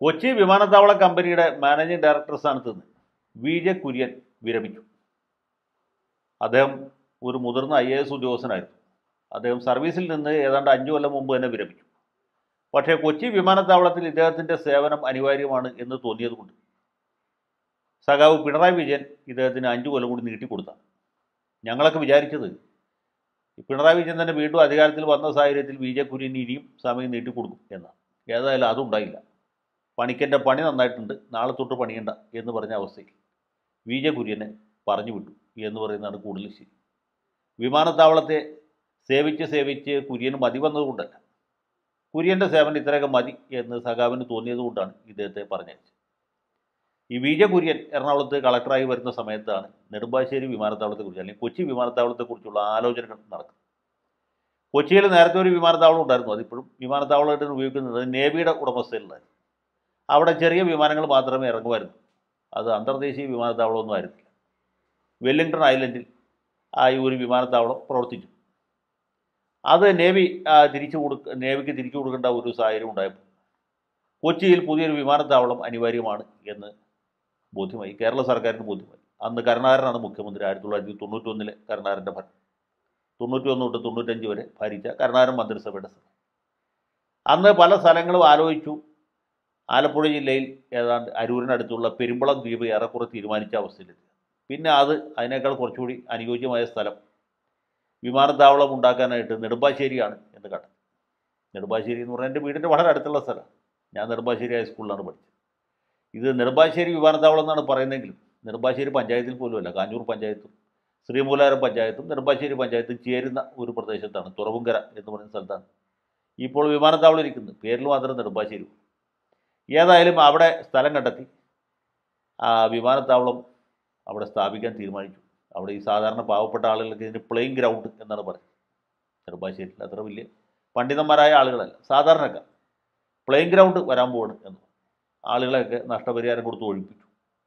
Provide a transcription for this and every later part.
കൊച്ചി വിമാനത്താവള കമ്പനിയുടെ managing director സ്ഥാനത്ത് നിന്ന് വി ജെ കുര്യൻ വിരമിച്ചു അദ്ദേഹം ഒരു മുതിർന്ന ഐ എ എസ് ഉദ്യോഗസ്ഥനായിരുന്നു അദ്ദേഹം സർവീസിൽ നിന്ന് ഏതാണ്ട് അഞ്ചു കൊല്ലം മുമ്പ് തന്നെ വിരമിച്ചു പക്ഷേ കൊച്ചി വിമാനത്താവളത്തിൽ ഇദ്ദേഹത്തിൻ്റെ സേവനം അനിവാര്യമാണ് എന്ന് തോന്നിയതുകൊണ്ട് സഖാവ് പിണറായി വിജയൻ ഇദ്ദേഹത്തിന് അഞ്ചു കൊല്ലം കൂടി നീട്ടിക്കൊടുത്താണ് ഞങ്ങളൊക്കെ വിചാരിച്ചത് ഈ പിണറായി വിജയൻ തന്നെ വീണ്ടും അധികാരത്തിൽ വന്ന സാഹചര്യത്തിൽ വി ജെ കുര്യന് ഇനിയും സമയം നീട്ടിക്കൊടുക്കും എന്നാണ് ഏതായാലും അതുണ്ടായില്ല പണിക്കൻ്റെ പണി നന്നായിട്ടുണ്ട് നാളെ തൊട്ട് പണിയണ്ട എന്ന് പറഞ്ഞ അവസ്ഥയിൽ വി ജെ കുര്യനെ പറഞ്ഞു വിട്ടു എന്ന് പറയുന്നതാണ് കൂടുതൽ ശരി വിമാനത്താവളത്തെ സേവിച്ച് സേവിച്ച് കുര്യന് മതി വന്നതുകൊണ്ടല്ല കുര്യൻ്റെ സേവനം ഇത്രയൊക്കെ മതി എന്ന് സഖാവിന് തോന്നിയതുകൊണ്ടാണ് ഇദ്ദേഹത്തെ പറഞ്ഞയച്ചത് ഈ വി ജെ കുര്യൻ എറണാകുളത്ത് കളക്ടറായി വരുന്ന സമയത്താണ് നെടുമ്പാശ്ശേരി വിമാനത്താവളത്തെക്കുറിച്ച് അല്ലെങ്കിൽ കൊച്ചി വിമാനത്താവളത്തെക്കുറിച്ചുള്ള ആലോചനകൾ നടക്കുന്നത് കൊച്ചിയിൽ നേരത്തെ ഒരു വിമാനത്താവളം ഉണ്ടായിരുന്നു അതിപ്പോഴും വിമാനത്താവളമായിട്ട് ഉപയോഗിക്കുന്നത് നേവിയുടെ ഉടമസ്ഥയിലുണ്ടായിരുന്നു അവിടെ ചെറിയ വിമാനങ്ങൾ മാത്രമേ ഇറങ്ങുമായിരുന്നു അത് അന്തർദേശീയ വിമാനത്താവളമൊന്നും ആയിരുന്നില്ല വെല്ലിംഗ്ടൺ ഐലൻഡിൽ ആ ഈ ഒരു വിമാനത്താവളം പ്രവർത്തിച്ചു അത് നേവി ആ, തിരിച്ചു കൊടുക്ക നേവിക്ക് തിരിച്ചു കൊടുക്കേണ്ട ഒരു സാഹചര്യം ഉണ്ടായപ്പോൾ കൊച്ചിയിൽ പുതിയൊരു വിമാനത്താവളം അനിവാര്യമാണ് എന്ന് ബോധ്യമായി കേരള സർക്കാരിന് ബോധ്യമായി അന്ന് കരുണാകരനാണ് മുഖ്യമന്ത്രി ആയിരത്തി തൊള്ളായിരത്തി തൊണ്ണൂറ്റൊന്നിലെ കരുണാകരൻ്റെ ഭരണം തൊണ്ണൂറ്റി ഒന്ന് തൊട്ട് തൊണ്ണൂറ്റഞ്ച് വരെ ഭരിച്ച കരുണാകരൻ മന്ത്രിസഭയുടെ സമയം അന്ന് പല സ്ഥലങ്ങളും ആലോചിച്ചു ആലപ്പുഴ ജില്ലയിൽ ഏതാണ്ട് അരൂരിനടുത്തുള്ള പെരുമ്പളം ദ്വീപ് ഏറെക്കുറെ തീരുമാനിച്ച അവസ്ഥയിലെത്തി പിന്നെ അത് അതിനേക്കാൾ കുറച്ചുകൂടി അനുയോജ്യമായ സ്ഥലം വിമാനത്താവളം ഉണ്ടാക്കാനായിട്ട് നെടുമ്പാശ്ശേരിയാണ് എന്ന് കണ്ടത് നെടുമ്പാശ്ശേരി എന്ന് പറഞ്ഞാൽ എൻ്റെ വീടിൻ്റെ വളരെ അടുത്തുള്ള സ്ഥലമാണ് ഞാൻ നെടുമ്പാശ്ശേരി ഹൈസ്കൂളിലാണ് പഠിച്ചത് ഇത് നെടുമ്പാശ്ശേരി വിമാനത്താവളം എന്നാണ് പറയുന്നതെങ്കിലും നെടുമ്പാശ്ശേരി പഞ്ചായത്തിൽ പോലുമല്ല കാഞ്ഞൂർ പഞ്ചായത്തും ശ്രീമൂലാരം പഞ്ചായത്തും നെടുമ്പാശ്ശേരി പഞ്ചായത്തും ചേരുന്ന ഒരു പ്രദേശത്താണ് തുറവുങ്കര എന്ന് പറയുന്ന സ്ഥലത്താണ് ഇപ്പോൾ വിമാനത്താവളം ഇരിക്കുന്നത് പേരിൽ മാത്രം നെടുമ്പാശ്ശേരി ഉള്ളൂ. ഏതായാലും അവിടെ സ്ഥലം കണ്ടെത്തി ആ വിമാനത്താവളം അവിടെ സ്ഥാപിക്കാൻ തീരുമാനിച്ചു അവിടെ ഈ സാധാരണ പാവപ്പെട്ട ആളുകൾക്ക് ഇതിന് പ്ലെയിങ് ഗ്രൗണ്ട് എന്നാണ് പറയുന്നത് നെടുമ്പാശ്ശേരിയിൽ അത്ര വലിയ പണ്ഡിതന്മാരായ ആളുകളല്ല സാധാരണക്കാർ പ്ലെയിങ് ഗ്രൗണ്ട് വരാൻ പോവാണ് എന്ന് ആളുകളെയൊക്കെ നഷ്ടപരിഹാരം കൊടുത്ത് ഒഴിപ്പിച്ചു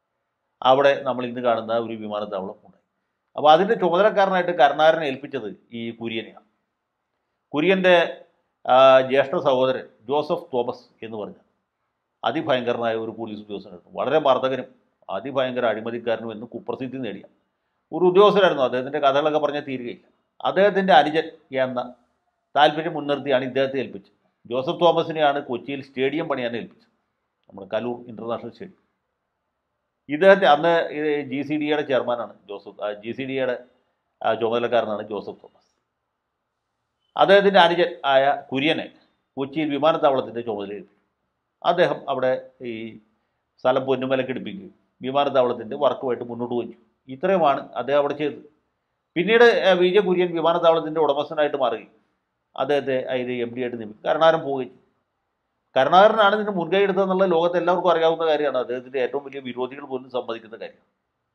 അവിടെ നമ്മൾ ഇന്ന് കാണുന്ന ഒരു വിമാനത്താവളം ഉണ്ടായി അപ്പോൾ അതിൻ്റെ ചുമതലക്കാരനായിട്ട് കരുണാകരനെ ഏൽപ്പിച്ചത് ഈ കുര്യനെയാണ് കുര്യൻ്റെ ആ, ജ്യേഷ്ഠ സഹോദരൻ ജോസഫ് തോമസ് എന്ന് പറഞ്ഞ അതിഭയങ്കരനായ ഒരു പോലീസ് ഉദ്യോഗസ്ഥനായിരുന്നു വളരെ മർദ്ദകനും അതിഭയങ്കര അഴിമതിക്കാരനും എന്ന് കുപ്രസിദ്ധി നേടിയ ഒരു ഉദ്യോഗസ്ഥനായിരുന്നു അദ്ദേഹത്തിൻ്റെ കഥകളൊക്കെ പറഞ്ഞാൽ തീരുകയില്ല അദ്ദേഹത്തിൻ്റെ അനുജൻ എന്ന താല്പര്യം മുൻനിർത്തിയാണ് ഇദ്ദേഹത്തെ ഏൽപ്പിച്ചത് ജോസഫ് തോമസിനെയാണ് കൊച്ചിയിൽ സ്റ്റേഡിയം പണിയാൻ ഏൽപ്പിച്ചത് നമ്മുടെ കലൂർ ഇൻ്റർനാഷണൽ സ്റ്റേഡിയം ഇദ്ദേഹത്തെ അന്ന് ജി സി ഡി എയുടെ ചെയർമാനാണ് ജോസഫ് ജി സി ഡി എയുടെ ചുമതലക്കാരനാണ് ജോസഫ് തോമസ് അദ്ദേഹത്തിൻ്റെ അനുജൻ ആയ കുര്യനെ കൊച്ചിയിൽ വിമാനത്താവളത്തിൻ്റെ ചുമതല ഏൽപ്പിച്ചു അദ്ദേഹം അവിടെ ഈ സ്ഥലം പൊന്നുമലക്ക് എടുപ്പിക്കുകയും വിമാനത്താവളത്തിൻ്റെ വർക്കുമായിട്ട് മുന്നോട്ട് പോയി ഇത്രയുമാണ് അദ്ദേഹം അവിടെ ചെയ്തത് പിന്നീട് ഏഹ്, വി ജെ കുര്യൻ വിമാനത്താവളത്തിൻ്റെ ഉടമസ്ഥനായിട്ട് മാറുകയും അദ്ദേഹത്തെ അതിൽ എം ഡി ആയിട്ട് നിയമിക്കും കരുണാകരൻ പോവുകയും ചെയ്തു. കരുണാകരനാണ് ഇതിന് മുൻകൈ എടുത്തതെന്നുള്ള ലോകത്ത് എല്ലാവർക്കും അറിയാവുന്ന കാര്യമാണ് അദ്ദേഹത്തിൻ്റെ ഏറ്റവും വലിയ വിരോധികൾ പോലും സമ്മതിക്കുന്ന കാര്യം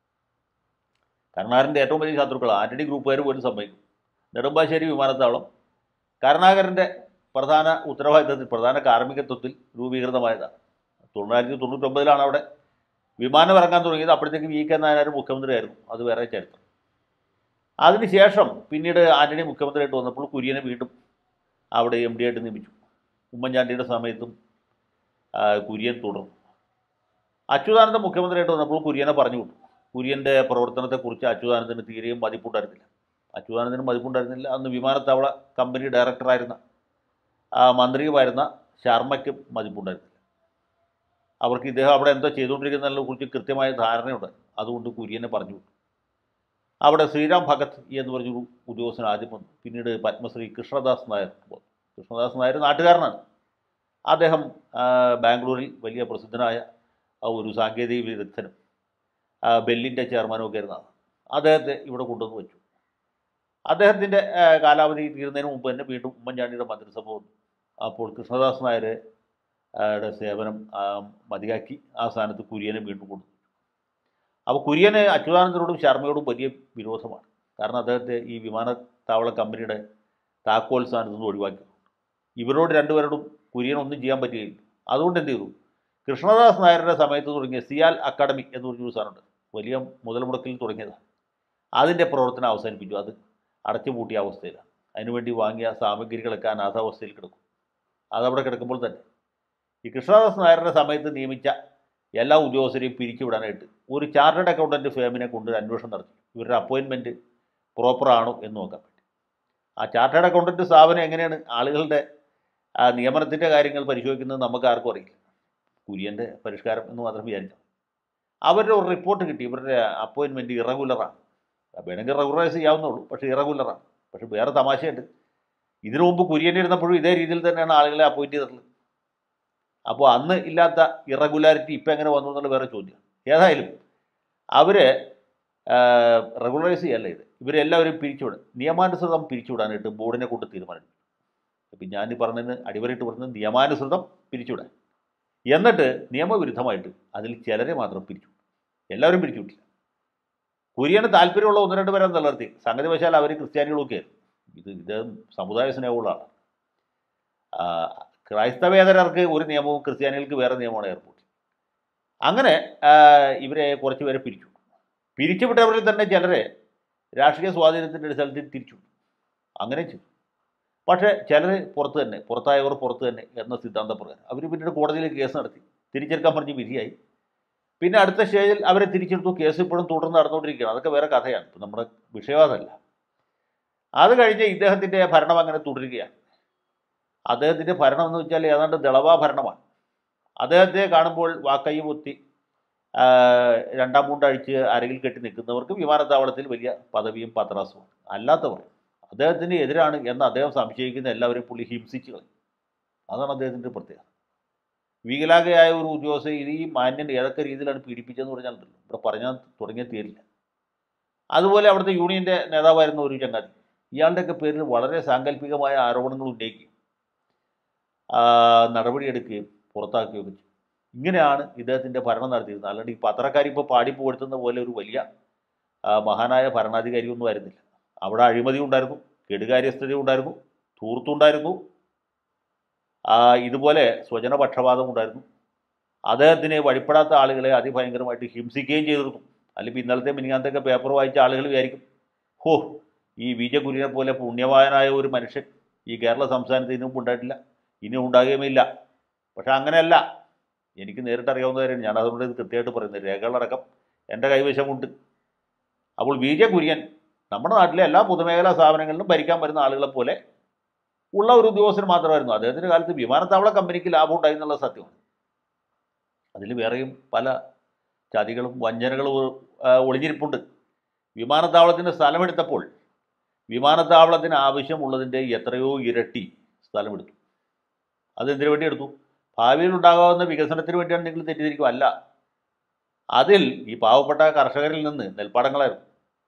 കരുണാകരൻ്റെ ഏറ്റവും വലിയ ശത്രുക്കൾ ആന്റണി ഗ്രൂപ്പുകാർ പോലും സമ്മതിക്കും നെടുമ്പാശ്ശേരി വിമാനത്താവളം കരുണാകരൻ്റെ പ്രധാന ഉത്തരവാദിത്തത്തിൽ പ്രധാന കാർമ്മികത്വത്തിൽ രൂപീകൃതമായതാണ് തൊള്ളായിരത്തി തൊണ്ണൂറ്റൊമ്പതിലാണ് അവിടെ വിമാനം ഇറങ്ങാൻ തുടങ്ങിയത് അപ്പോഴത്തേക്ക് വി കെ നായനാർ മുഖ്യമന്ത്രിയായിരുന്നു അത് വേറെ ചരിത്രം അതിനുശേഷം പിന്നീട് ആന്റണി മുഖ്യമന്ത്രിയായിട്ട് വന്നപ്പോൾ കുര്യനെ വീണ്ടും അവിടെ എം ഡി ആയിട്ട് നിയമിച്ചു ഉമ്മൻചാണ്ടിയുടെ സമയത്തും ആ, കുര്യൻ തുടർന്നു അച്യുതാനന്ദൻ മുഖ്യമന്ത്രിയായിട്ട് വന്നപ്പോൾ കുര്യനെ പറഞ്ഞു വിട്ടു കുര്യൻ്റെ പ്രവർത്തനത്തെക്കുറിച്ച് അച്യുതാനന്ദന് തീരെയും മതിപ്പുണ്ടായിരുന്നില്ല അച്യുതാനന്ദന് മതിപ്പുണ്ടായിരുന്നില്ല അന്ന് വിമാനത്താവള കമ്പനി ഡയറക്ടറായിരുന്ന ആ മന്ത്രിയുമായിരുന്ന ശർമ്മയ്ക്കും മതിപ്പുണ്ടായിരുന്നില്ല അവർക്ക് ഇദ്ദേഹം അവിടെ എന്തോ ചെയ്തുകൊണ്ടിരിക്കുന്നതിനെ കുറിച്ച് കൃത്യമായ ധാരണയുണ്ട് അതുകൊണ്ട് കുര്യനെ പറഞ്ഞു വിട്ടു അവിടെ ശ്രീരാം ഭഗത് എന്ന് പറഞ്ഞൊരു ഉദ്യോഗസ്ഥൻ ആദ്യം വന്നു പിന്നീട് പത്മശ്രീ കൃഷ്ണദാസ് നായർ വന്നു കൃഷ്ണദാസ് നായർ നാട്ടുകാരനാണ് അദ്ദേഹം ആ, ബാംഗ്ലൂരിൽ വലിയ പ്രസിദ്ധനായ ആ ഒരു സാങ്കേതിക വിദഗ്ധനും ആ, ബെല്ലിൻ്റെ ചെയർമാനും ഒക്കെ ആയിരുന്ന ആളാണ്. അദ്ദേഹത്തെ ഇവിടെ കൊണ്ടുവന്ന് വെച്ചു അദ്ദേഹത്തിൻ്റെ ആ, കാലാവധി തീരുന്നതിന് മുമ്പ് തന്നെ വീണ്ടും ഉമ്മൻചാണ്ടിയുടെ മന്ത്രിസഭ വന്നു അപ്പോൾ കൃഷ്ണദാസ് നായർ യുടെ സേവനം ആ, മതിയാക്കി ആ സ്ഥാനത്ത് കുര്യനെ വീണ്ടും കൊണ്ടു അപ്പോൾ കുര്യന് അച്യുതാനന്ദനോടും ശർമ്മയോടും വലിയ വിരോധമാണ് കാരണം അദ്ദേഹത്തെ ഈ വിമാനത്താവള കമ്പനിയുടെ താക്കോൽ സ്ഥാനത്ത് നിന്ന് ഒഴിവാക്കി ഇവരോട് രണ്ടുപേരോടും കുര്യൻ ഒന്നും ചെയ്യാൻ പറ്റുകയില്ല അതുകൊണ്ട് എന്ത് ചെയ്തു കൃഷ്ണദാസ് നായരുടെ സമയത്ത് തുടങ്ങിയ സിയാൽ അക്കാഡമി എന്ന് പറഞ്ഞൊരു സാധനമുണ്ട് വലിയ മുതൽ മുടക്കിൽ തുടങ്ങിയതാണ് അതിൻ്റെ പ്രവർത്തനം അവസാനിപ്പിച്ചു അത് അടച്ചുപൂട്ടിയ അവസ്ഥയിലാണ് അതിനുവേണ്ടി വാങ്ങിയ സാമഗ്രികളൊക്കെ അനാഥാവസ്ഥയിൽ കിടക്കും അതവിടെ കിടക്കുമ്പോൾ തന്നെ ഈ കൃഷ്ണദാസ് നായരുടെ സമയത്ത് നിയമിച്ച എല്ലാ ഉദ്യോഗസ്ഥരെയും പിരിച്ചുവിടാനായിട്ട് ഒരു ചാർട്ടേഡ് അക്കൗണ്ടൻറ്റ് ഫേമിനെ കൊണ്ട് ഒരു അന്വേഷണം നടത്തി ഇവരുടെ അപ്പോയിൻമെൻറ്റ് പ്രോപ്പറാണോ എന്ന് നോക്കാൻ പറ്റി ആ ചാർട്ടേഡ് അക്കൗണ്ടൻറ്റ് സ്ഥാപനം എങ്ങനെയാണ് ആളുകളുടെ ആ നിയമനത്തിൻ്റെ കാര്യങ്ങൾ പരിശോധിക്കുന്നത് നമുക്ക് ആർക്കും അറിയില്ല കുര്യൻ്റെ പരിഷ്കാരം എന്ന് മാത്രം വിചാരിച്ചു അവരുടെ ഒരു റിപ്പോർട്ട് കിട്ടി ഇവരുടെ അപ്പോയിൻമെൻറ്റ് ഇറഗുലറാണ് വേണമെങ്കിൽ റെഗുലറൈസ് ചെയ്യാവുന്നുള്ളൂ പക്ഷേ ഇറഗുലറാണ് പക്ഷേ വേറെ തമാശയുണ്ട് ഇതിനു മുമ്പ് കുര്യൻ ഇരുന്നപ്പോഴും ഇതേ രീതിയിൽ തന്നെയാണ് ആളുകളെ അപ്പോയിൻറ്റ് ചെയ്തിട്ടുള്ളത് അപ്പോൾ അന്ന് ഇല്ലാത്ത ഇറഗുലാരിറ്റി ഇപ്പം എങ്ങനെ വന്നു എന്നുള്ള വേറെ ചോദ്യം ഏതായാലും അവർ റെഗുലറൈസ് ചെയ്യല്ല ഇത് ഇവരെല്ലാവരും പിരിച്ചുവിടും നിയമാനുസൃതം പിരിച്ചുവിടാനായിട്ട് ബോർഡിനെ കൊണ്ട് തീരുമാനിച്ചു ഇപ്പം ഞാൻ ഈ പറഞ്ഞത് അടിവരയിട്ട് പറഞ്ഞത് നിയമാനുസൃതം പിരിച്ചുവിടാൻ എന്നിട്ട് നിയമവിരുദ്ധമായിട്ട് അതിൽ ചിലരെ മാത്രം പിരിച്ചു എല്ലാവരും പിരിച്ചുവിട്ടില്ല കുര്യന് താല്പര്യമുള്ള ഒന്ന് രണ്ട് പേരെ നിലനിർത്തി സംഗതി വശാൽ അവർ ക്രിസ്ത്യാനികളൊക്കെ ആയിരുന്നു ഇത് ഇത് സമുദായ സ്നേഹമുള്ള ആളാണ് ആ, ക്രൈസ്തവേതരർക്ക് ഒരു നിയമവും ക്രിസ്ത്യാനികൾക്ക് വേറെ നിയമമാണ് എയർപോർട്ടിൽ അങ്ങനെ ആ, ഇവരെ കുറച്ച് പേരെ പിരിച്ചു പിരിച്ചുവിട്ടവരിൽ തന്നെ ചിലരെ രാഷ്ട്രീയ സ്വാധീനത്തിൻ്റെ അടിസ്ഥാനത്തിൽ തിരിച്ചു അങ്ങനെ ചെയ്തു പക്ഷേ ചിലർ പുറത്ത് തന്നെ പുറത്തായവർ പുറത്ത് തന്നെ എന്ന സിദ്ധാന്തപ്രകാരം അവർ പിന്നീട് കോടതിയിൽ കേസ് നടത്തി തിരിച്ചെടുക്കാൻ പറഞ്ഞ് വിധിയായി പിന്നെ അടുത്ത സ്റ്റേജിൽ അവരെ തിരിച്ചെടുത്തു കേസ് ഇപ്പോഴും തുടർന്ന് നടന്നുകൊണ്ടിരിക്കുകയാണ് അതൊക്കെ വേറെ കഥയാണ് ഇപ്പം നമ്മുടെ വിഷയവാദമല്ല അത് കഴിഞ്ഞ് ഇദ്ദേഹത്തിൻ്റെ ഭരണം അങ്ങനെ തുടരുകയാണ് അദ്ദേഹത്തിൻ്റെ ഭരണം എന്ന് വെച്ചാൽ ഏതാണ്ട് ദളവാ ഭരണമാണ് അദ്ദേഹത്തെ കാണുമ്പോൾ വാക്കൈ പൊത്തി ആ, രണ്ടാം മൂണ്ടഴിച്ച് അരകിൽ കെട്ടി നിൽക്കുന്നവർക്ക് വിമാനത്താവളത്തിൽ വലിയ പദവിയും പത്രാസുമാണ് അല്ലാത്തവർ അദ്ദേഹത്തിന് എതിരാണ് എന്ന് അദ്ദേഹം സംശയിക്കുന്ന എല്ലാവരെയും പുള്ളി ഹിംസിച്ച് കളയും അതാണ് അദ്ദേഹത്തിൻ്റെ പ്രത്യേകത വികലാംഗയായ ഒരു ഉദ്യോഗസ്ഥ ഇത് ഈ മാന്യൻ ഏതൊക്കെ രീതിയിലാണ് പീഡിപ്പിച്ചതെന്ന് പറഞ്ഞാലുണ്ടല്ലോ ഇവിടെ പറഞ്ഞാൽ തുടങ്ങിയാൽ തീരില്ല അതുപോലെ അവിടുത്തെ യൂണിയൻ്റെ നേതാവായിരുന്ന ഒരു ചങ്ങാതി ഇയാളുടെയൊക്കെ പേരിൽ വളരെ സാങ്കല്പികമായ ആരോപണങ്ങൾ ഉന്നയിക്കുകയും ആ, നടപടിയെടുക്കുകയും പുറത്താക്കുകയൊക്കെ ചെയ്യും ഇങ്ങനെയാണ് ഇദ്ദേഹത്തിൻ്റെ ഭരണം നടത്തിയിരുന്നത് അല്ലാണ്ട് ഈ പത്രക്കാർ ഇപ്പോൾ പാടിപ്പുകഴ്ത്തുന്ന പോലെ ഒരു വലിയ ആ, മഹാനായ ഭരണാധികാരിയൊന്നും ആയിരുന്നില്ല അവിടെ അഴിമതി ഉണ്ടായിരുന്നു കെടുകാര്യസ്ഥത ഉണ്ടായിരുന്നു ധൂർത്തുണ്ടായിരുന്നു ആ, ഇതുപോലെ സ്വജനപക്ഷപാതം ഉണ്ടായിരുന്നു അദ്ദേഹത്തിന് വഴിപ്പെടാത്ത ആളുകളെ അതിഭയങ്കരമായിട്ട് ഹിംസിക്കുകയും ചെയ്തിരുന്നു അല്ലെങ്കിൽ ഇന്നലത്തെ മിനിങ്ങാന്തൊക്കെ പേപ്പർ വായിച്ച ആളുകൾ വിചാരിക്കും ഹോ ഈ വി ജെ കുര്യനെ പോലെ പുണ്യവാനായ ഒരു മനുഷ്യൻ ഈ കേരള സംസ്ഥാനത്ത് ഇതിനു മുമ്പ് ഉണ്ടായിട്ടില്ല ഇനിയും ഉണ്ടാകുകയുമില്ല പക്ഷെ അങ്ങനെയല്ല എനിക്ക് നേരിട്ട് അറിയാവുന്ന കാര്യം ഞാൻ അതുകൊണ്ട് ഇത് കൃത്യമായിട്ട് പറയുന്നത് രേഖകളടക്കം എൻ്റെ കൈവശമുണ്ട് അപ്പോൾ വി ജെ കുര്യൻ നമ്മുടെ നാട്ടിലെ എല്ലാ പൊതുമേഖലാ സ്ഥാപനങ്ങളിലും ഭരിക്കാൻ വരുന്ന ആളുകളെ പോലെ ഉള്ള ഒരു ഉദ്യോഗസ്ഥൻ മാത്രമായിരുന്നു അദ്ദേഹത്തിൻ്റെ കാലത്ത് വിമാനത്താവള കമ്പനിക്ക് ലാഭം ഉണ്ടായി എന്നുള്ള സത്യമാണ് അതിൽ വേറെയും പല ചതികളും വഞ്ചനകളും ആ, ഒളിഞ്ഞിരിപ്പുണ്ട് വിമാനത്താവളത്തിന് സ്ഥലമെടുത്തപ്പോൾ വിമാനത്താവളത്തിന് ആവശ്യമുള്ളതിൻ്റെ എത്രയോ ഇരട്ടി സ്ഥലമെടുത്തു അതെന്തിനു വേണ്ടി എടുത്തു ഭാവിയിൽ ഉണ്ടാകാവുന്ന വികസനത്തിന് വേണ്ടിയാണ് നിങ്ങൾ തെറ്റിദ്ധരിക്കും അല്ല അതിൽ ഈ പാവപ്പെട്ട കർഷകരിൽ നിന്ന് നെൽപ്പാടങ്ങളായിരുന്നു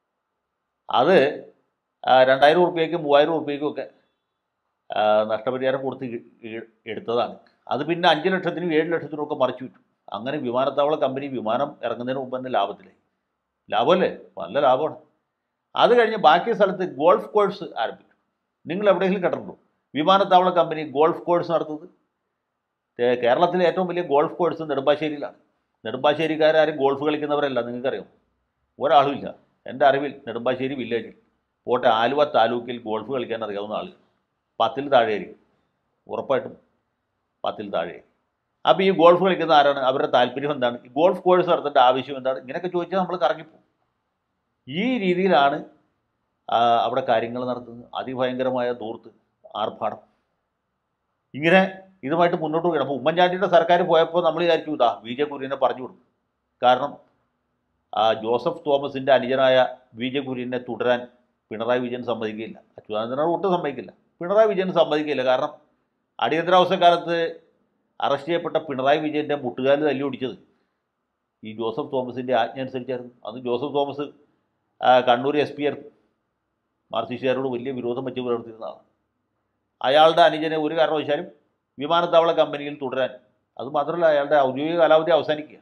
അത് ആ, രണ്ടായിരം ഉറുപ്പ്യക്കും മൂവായിരം ഉറുപ്പ്യക്കും ഒക്കെ ആ, നഷ്ടപരിഹാരം കൊടുത്ത് ഇ- ഇ- എടുത്തതാണ് അത് പിന്നെ അഞ്ച് ലക്ഷത്തിനും ഏഴ് ലക്ഷത്തിനും ഒക്കെ മറിച്ചു വിറ്റു അങ്ങനെ വിമാനത്താവള കമ്പനി വിമാനം ഇറങ്ങുന്നതിന് മുമ്പ് തന്നെ ലാഭത്തിലായി ലാഭമല്ലേ നല്ല ലാഭമാണ് അത് കഴിഞ്ഞ് ബാക്കി സ്ഥലത്ത് ഗോൾഫ് കോഴ്സ് ആരംഭിച്ചു നിങ്ങൾ എവിടെയെങ്കിലും കേട്ടിട്ടുണ്ടോ വിമാനത്താവള കമ്പനി ഗോൾഫ് കോഴ്സ് നടത്തുന്നത് ഏ, കേരളത്തിലെ ഏറ്റവും വലിയ ഗോൾഫ് കോഴ്സ് നെടുമ്പാശ്ശേരിയിലാണ് നെടുമ്പാശ്ശേരിക്കാരും ഗോൾഫ് കളിക്കുന്നവരല്ല നിങ്ങൾക്കറിയാം ഒരാളും ഇല്ല എൻ്റെ അറിവിൽ നെടുമ്പാശ്ശേരി വില്ലേജിൽ പോട്ടെ ആലുവ താലൂക്കിൽ ഗോൾഫ് കളിക്കാൻ അറിയാവുന്ന ആളുകൾ പത്തിൽ താഴെയായിരിക്കും ഉറപ്പായിട്ടും പത്തിൽ താഴെ അപ്പോൾ ഈ ഗോൾഫ് കളിക്കുന്ന ആരാണ് അവരുടെ താല്പര്യം എന്താണ് ഈ ഗോൾഫ് കോഴ്സ് നടത്തേണ്ട ആവശ്യം എന്താണ് ഇങ്ങനെയൊക്കെ ചോദിച്ചാൽ നമ്മൾ കറങ്ങിപ്പോകും ഈ രീതിയിലാണ് ആ, അവിടെ കാര്യങ്ങൾ നടത്തുന്നത് അതിഭയങ്കരമായ ദൂർത്ത് ആർഭാടം ഇങ്ങനെ ഇതുമായിട്ട് മുന്നോട്ട് പോകണം അപ്പോൾ ഉമ്മൻചാണ്ടിയുടെ സർക്കാർ പോയപ്പോൾ നമ്മൾ വിചാരിച്ചു ഇതാ വി ജെ കുര്യനെ പറഞ്ഞു കൊടുക്കും കാരണം ആ ജോസഫ് തോമസിൻ്റെ അനുജനായ വി ജെ കുര്യനെ തുടരാൻ പിണറായി വിജയൻ സമ്മതിക്കില്ല അച്യുതാനന്ദനോട് ഒട്ടും സമ്മതിക്കില്ല പിണറായി വിജയൻ സമ്മതിക്കില്ല കാരണം അടിയന്തരാവസ്ഥ കാലത്ത് അറസ്റ്റ് ചെയ്യപ്പെട്ട പിണറായി വിജയൻ്റെ മുട്ടുകാലിൽ തല്ലി ഒടിച്ചത് ഈ ജോസഫ് തോമസിൻ്റെ ആജ്ഞ അനുസരിച്ചായിരുന്നു അന്ന് ജോസഫ് തോമസ് ആ, കണ്ണൂർ എസ് പി ആയിരുന്നു മാർസിസ്റ്റുകാരോട് വലിയ വിരോധം വെച്ച് പുലർത്തിയിരുന്ന ആളാണ് അയാളുടെ അനുജനെ ഒരു കാരണവശാലും വിമാനത്താവള കമ്പനിയിൽ തുടരാൻ അതുമാത്രമല്ല അയാളുടെ ഔദ്യോഗിക കാലാവധി അവസാനിക്കുക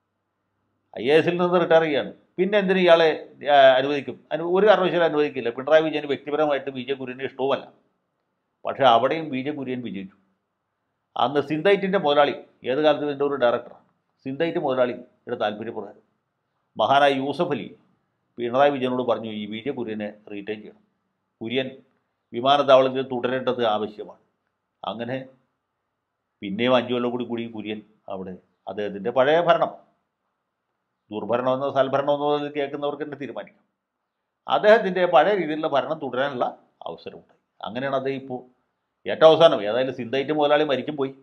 ഐ എ എസിൽ നിന്ന് റിട്ടയർ ചെയ്യുകയാണ് പിന്നെ എന്തിന് ഇയാളെ ആ, അനുവദിക്കും അനു ഒരു കാരണവശാലും അനുവദിക്കില്ല പിണറായി വിജയന് വ്യക്തിപരമായിട്ട് ബി ജെ കുര്യനെ ഇഷ്ടവുമല്ല പക്ഷേ അവിടെയും ബി ജെ കുര്യൻ വിജയിച്ചു അന്ന് സിന്തൈറ്റിൻ്റെ മുതലാളി ഏത് കാലത്തും ഇതിൻ്റെ ഒരു ഡയറക്ടറാണ് സിന്തൈറ്റ് മുതലാളിയുടെ താല്പര്യപ്രകാരം മഹാനായ യൂസഫ് അലി പിണറായി വിജയനോട് പറഞ്ഞു ഈ ബി ജെ കുര്യനെ റീറ്റൈൻ ചെയ്യണം കുര്യൻ വിമാനത്താവളത്തിൽ തുടരേണ്ടത് ആവശ്യമാണ് അങ്ങനെ പിന്നെയും അഞ്ചു കൊല്ലം കൂടി കൂടി കുര്യൻ അവിടെ അദ്ദേഹത്തിൻ്റെ പഴയ ഭരണം ദുർഭരണമെന്നോ സൽഭരണമെന്നോ ഇത് കേൾക്കുന്നവർക്ക് തന്നെ തീരുമാനിക്കാം അദ്ദേഹത്തിൻ്റെ പഴയ രീതിയിലുള്ള ഭരണം തുടരാനുള്ള അവസരമുണ്ടായി അങ്ങനെയാണ് അദ്ദേഹം ഇപ്പോൾ ഏറ്റവും അവസാനം ഏതായാലും സിന്തൈറ്റ് മുതലാളി മരിക്കും പോയി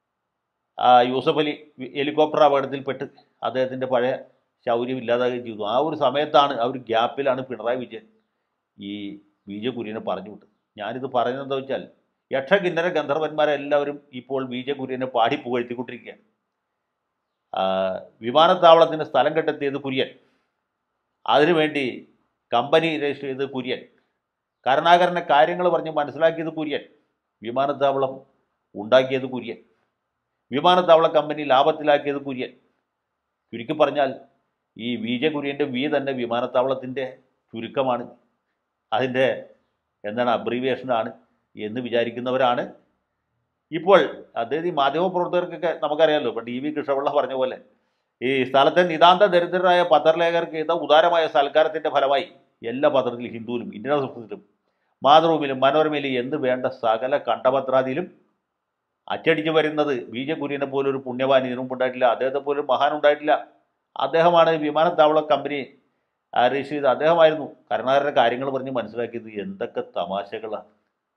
ആ യൂസഫ് അലി ഹെലികോപ്റ്റർ അപകടത്തിൽപ്പെട്ട് അദ്ദേഹത്തിൻ്റെ പഴയ ശൗര്യം ഇല്ലാതാകുകയും ചെയ്തു ആ ഒരു സമയത്താണ് ആ ഒരു ഗ്യാപ്പിലാണ് പിണറായി വിജയൻ ഈ വി ജെ കുര്യനെ പറഞ്ഞു വിട്ടത് ഞാനിത് പറയുന്നത് എന്താ വെച്ചാൽ യക്ഷ കിന്നര ഗന്ധർവന്മാരെല്ലാവരും ഇപ്പോൾ വി ജെ കുര്യനെ പാടി പുകഴ്ത്തിക്കൊണ്ടിരിക്കുകയാണ് ആ, വിമാനത്താവളത്തിന് സ്ഥലം കണ്ടെത്തിയത് കുര്യൻ അതിനുവേണ്ടി കമ്പനി രജിസ്റ്റർ ചെയ്തത് കുര്യൻ കരുണാകരനെ കാര്യങ്ങൾ പറഞ്ഞ് മനസ്സിലാക്കിയത് കുര്യൻ വിമാനത്താവളം ഉണ്ടാക്കിയത് കുര്യൻ വിമാനത്താവള കമ്പനി ലാഭത്തിലാക്കിയത് കുര്യൻ ചുരുക്കി പറഞ്ഞാൽ ഈ വി ജെ കുര്യൻ്റെ വി തന്നെ വിമാനത്താവളത്തിൻ്റെ ചുരുക്കമാണ് അതിൻ്റെ എന്താണ് അബ്രീവിയേഷനാണ് എന്ന് വിചാരിക്കുന്നവരാണ് ഇപ്പോൾ അദ്ദേഹം ഈ മാധ്യമപ്രവർത്തകർക്കൊക്കെ നമുക്കറിയാമല്ലോ ഇപ്പം ടി വി കൃഷ്ണപിള്ള പറഞ്ഞ പോലെ ഈ സ്ഥലത്തെ നിതാന്ത ദരിദ്രരായ പത്രലേഖകർക്ക് ചെയ്ത ഉദാരമായ സൽക്കാരത്തിൻ്റെ ഫലമായി എല്ലാ പത്രത്തിലും ഹിന്ദുവിലും ഇന്ത്യൻ എക്സ്പ്രസിലും മാതൃഭൂമിയിലും മനോരമയിലും എന്ന് വേണ്ട സകല കണ്ടപത്രാദിയിലും അച്ചടിച്ച് വരുന്നത് ബി ജെ കുര്യനെ പോലൊരു പുണ്യവാൻ ഇതിനു മുമ്പ് ഉണ്ടായിട്ടില്ല അദ്ദേഹത്തെ പോലൊരു മഹാൻ ഉണ്ടായിട്ടില്ല അദ്ദേഹമാണ് വിമാനത്താവള കമ്പനി രജിസ്റ്റർ ചെയ്ത് അദ്ദേഹമായിരുന്നു കരുണാകരൻ്റെ കാര്യങ്ങൾ പറഞ്ഞ് മനസ്സിലാക്കിയത് എന്തൊക്കെ തമാശകളാണ്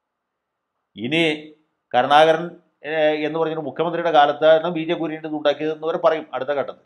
ഇനി കരുണാകരൻ ഏഹ്, എന്ന് പറഞ്ഞൊരു മുഖ്യമന്ത്രിയുടെ കാലത്താണ് ബി ജെ കുര്യൻ്റെ ഇത് ഉണ്ടാക്കിയതെന്ന് വരെ പറയും അടുത്ത ഘട്ടത്തിൽ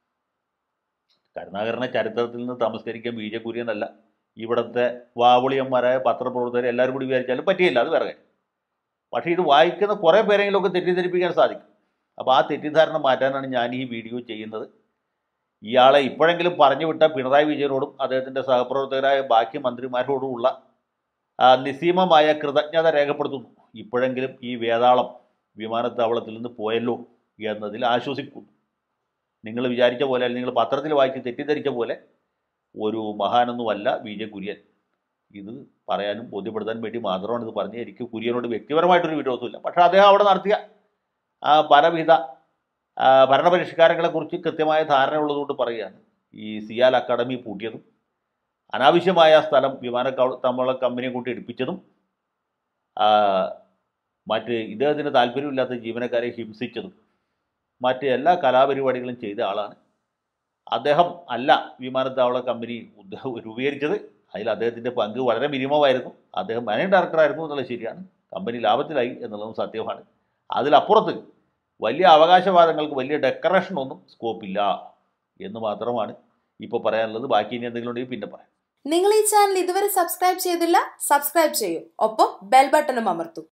കരുണാകരനെ ചരിത്രത്തിൽ നിന്ന് തമസ്കരിക്കാൻ ബി ജെ കുര്യനല്ല ഇവിടുത്തെ വാവുളിയന്മാരായ പത്രപ്രവർത്തകർ എല്ലാവരും കൂടി വിചാരിച്ചാലും പറ്റിയില്ല അത് വേറെ കാര്യം പക്ഷേ ഇത് വായിക്കുന്ന കുറേ പേരെങ്കിലുമൊക്കെ തെറ്റിദ്ധരിപ്പിക്കാൻ സാധിക്കും അപ്പോൾ ആ തെറ്റിദ്ധാരണ മാറ്റാനാണ് ഞാൻ ഈ വീഡിയോ ചെയ്യുന്നത് ഇയാളെ ഇപ്പോഴെങ്കിലും പറഞ്ഞു വിട്ട പിണറായി വിജയനോടും അദ്ദേഹത്തിൻ്റെ സഹപ്രവർത്തകരായ ബാക്കി മന്ത്രിമാരോടുമുള്ള ആ, നിസ്സീമമായ കൃതജ്ഞത രേഖപ്പെടുത്തുന്നു ഇപ്പോഴെങ്കിലും ഈ വേതാളം വിമാനത്താവളത്തിൽ നിന്ന് പോയല്ലോ എന്നതിൽ ആശ്വസിക്കുന്നു നിങ്ങൾ വിചാരിച്ച പോലെ അല്ലെങ്കിൽ നിങ്ങൾ പത്രത്തിൽ വായിച്ച് തെറ്റിദ്ധരിച്ച പോലെ ഒരു മഹാനൊന്നുമല്ല വി ജെ കുര്യൻ ഇത് പറയാനും ബോധ്യപ്പെടുത്താൻ വേണ്ടി മാത്രമാണ് ഇത് പറഞ്ഞത് എനിക്ക് കുര്യനോട് വ്യക്തിപരമായിട്ടൊരു വിരോധമില്ല പക്ഷേ അദ്ദേഹം അവിടെ നടത്തിയ ആ, പലവിധ ആ, ഭരണപരിഷ്കാരങ്ങളെക്കുറിച്ച് കൃത്യമായ ധാരണ ഉള്ളതുകൊണ്ട് പറയുകയാണ് ഈ സിയാൽ അക്കാഡമി പൂട്ടിയതും അനാവശ്യമായ സ്ഥലം വിമാനത്താവള കമ്പനിയെ കൊണ്ട് എടുപ്പിച്ചതും ആ, മറ്റ് ഇദ്ദേഹത്തിന് താല്പര്യമില്ലാത്ത ജീവനക്കാരെ ഹിംസിച്ചതും മറ്റ് എല്ലാ കലാപരിപാടികളും ചെയ്ത ആളാണ് അദ്ദേഹം അല്ല വിമാനത്താവള കമ്പനി ഉദ്ദ- രൂപീകരിച്ചത് അതിൽ അദ്ദേഹത്തിൻ്റെ പങ്ക് വളരെ മിനിമമായിരുന്നു അദ്ദേഹം മാനേജിംഗ് ഡയറക്ടറായിരുന്നു എന്നുള്ളത് ശരിയാണ് കമ്പനി ലാഭത്തിലായി എന്നുള്ളതും സത്യമാണ് അതിലപ്പുറത്ത് വലിയ അവകാശവാദങ്ങൾക്ക് വലിയ ഡെക്കറേഷനൊന്നും സ്കോപ്പില്ല എന്ന് മാത്രമാണ് ഇപ്പോൾ പറയാനുള്ളത് ബാക്കി ഇനി എന്തെങ്കിലും ഉണ്ടെങ്കിൽ പിന്നെ പറയാം നിങ്ങൾ ഈ ചാനൽ ഇതുവരെ സബ്സ്ക്രൈബ് ചെയ്തില്ല സബ്സ്ക്രൈബ് ചെയ്യൂ ഒപ്പം ബെൽ ബട്ടണും അമർത്തൂ